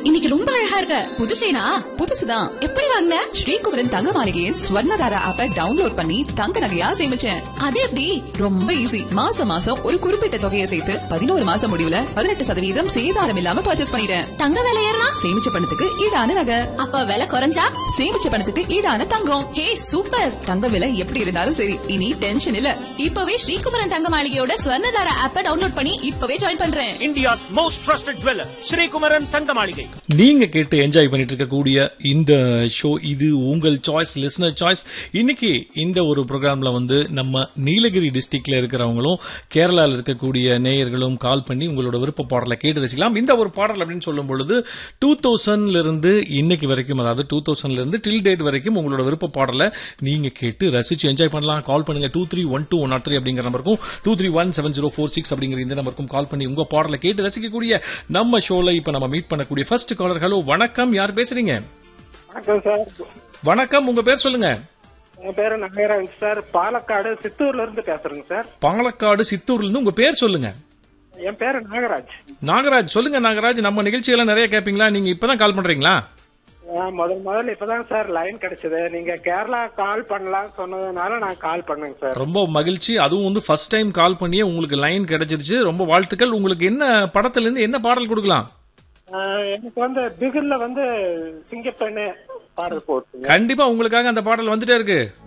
இன்னைக்கு ரொம்ப அழகா இருக்க புது செயினா புதுசுதான் எப்படி வாங்கின ஸ்ரீகுமரன் தங்க மாளிகையின் ஸ்வர்ணதாரா ஆப்பை டவுன்லோட் பண்ணி தங்க நகையா சேமிச்சேன் அது எப்படி ரொம்ப ஈஸி மாசம் மாசம் ஒரு குறிப்பிட்ட தொகையை சேர்த்து பதினோரு மாசம் முடிவுல பதினெட்டு சதவீதம் சேதாரம் இல்லாம பர்ச்சேஸ் பண்ணிட்டேன் தங்க விலை ஏறினா சேமிச்ச பணத்துக்கு ஈடான நகை அப்ப விலை குறைஞ்சா சேமிச்ச பணத்துக்கு ஈடான தங்கம் ஹே சூப்பர் தங்க விலை எப்படி இருந்தாலும் சரி இனி டென்ஷன் இல்ல இப்பவே ஸ்ரீகுமரன் தங்க மாளிகையோட ஸ்வர்ணதார ஆப்ப டவுன்லோட் பண்ணி இப்பவே ஜாயின் பண்றேன் India's most trusted jeweller Sreekumaran Thanga Maaligai நீங்க கேட்டு என்ஜாய் பண்ணிட்டு இருக்கக்கூடிய இந்த ஷோ இது உங்கள் சாய்ஸ் லிசனர் சாய்ஸ் இன்னைக்கு இந்த ஒரு ப்ரோக்ராம்ல வந்து நம்ம நீலகிரி டிஸ்ட்ரிக்ட்ல இருக்கிறவங்களும் கேரளால இருக்கக்கூடிய நேயர்களும் கால் பண்ணி உங்களோட விருப்ப பாடலை கேட்டு ரசிக்கலாம் இந்த ஒரு பாடல் அப்படின்னு சொல்லும் பொழுது டூ தௌசண்ட்ல இருந்து இன்னைக்கு வரைக்கும் அதாவது டூ தௌசண்ட்ல இருந்து டில் டேட் வரைக்கும் உங்களோட விருப்ப பாடலை நீங்க கேட்டு ரசிச்சு என்ஜாய் பண்ணலாம் கால் பண்ணுங்க two three one two one three அப்படிங்கிற நம்பருக்கும் two three one seven zero four six அப்படிங்கிற இந்த நம்பருக்கும் கால் பண்ணி உங்க பாடலை கேட்டு ரசிக்கக்கூடிய நம்ம ஷோல இப்ப நம்ம மீட் பண்ணக்கூடிய ஃபர்ஸ்ட் காலர் ஹலோ வணக்கம் யார் பேசுறீங்க வணக்கம் சார் வணக்கம் உங்க பேர் சொல்லுங்க என் பேரு நகராஜ் சார் பாலக்காடு சித்தூர்ல இருந்து பேசுறேங்க சார் பாலக்காடு சித்தூர்ல இருந்து உங்க பேர் சொல்லுங்க என் பேரு நாகராஜ் நாகராஜ் சொல்லுங்க நாகராஜ் நம்ம நிகழ்ச்சியெல்லாம் நிறைய கேட்பீங்களா நீங்க இப்பதான் கால் பண்றீங்களா நான் முதல் முதல்ல இப்பதான் சார் லைன் கிடைச்சது நீங்க கேரளா கால் பண்ணலாம் சொன்னதுனால நான் கால் பண்ணேங்க சார் ரொம்ப மகிழ்ச்சி அதுவும் வந்து ஃபர்ஸ்ட் டைம் கால் பண்ணியே உங்களுக்கு லைன் கிடைச்சிருச்சு ரொம்ப வாழ்த்துக்கள் உங்களுக்கு என்ன படத்துல இருந்து என்ன பாடல் கொடுக்கலாம் ஆஹ் எனக்கு வந்து பிகில்ல வந்து சிங்கப்பெண்ணு பாடல் போட்டுங்க கண்டிப்பா உங்களுக்காக அந்த பாடல் வந்துட்டே இருக்கு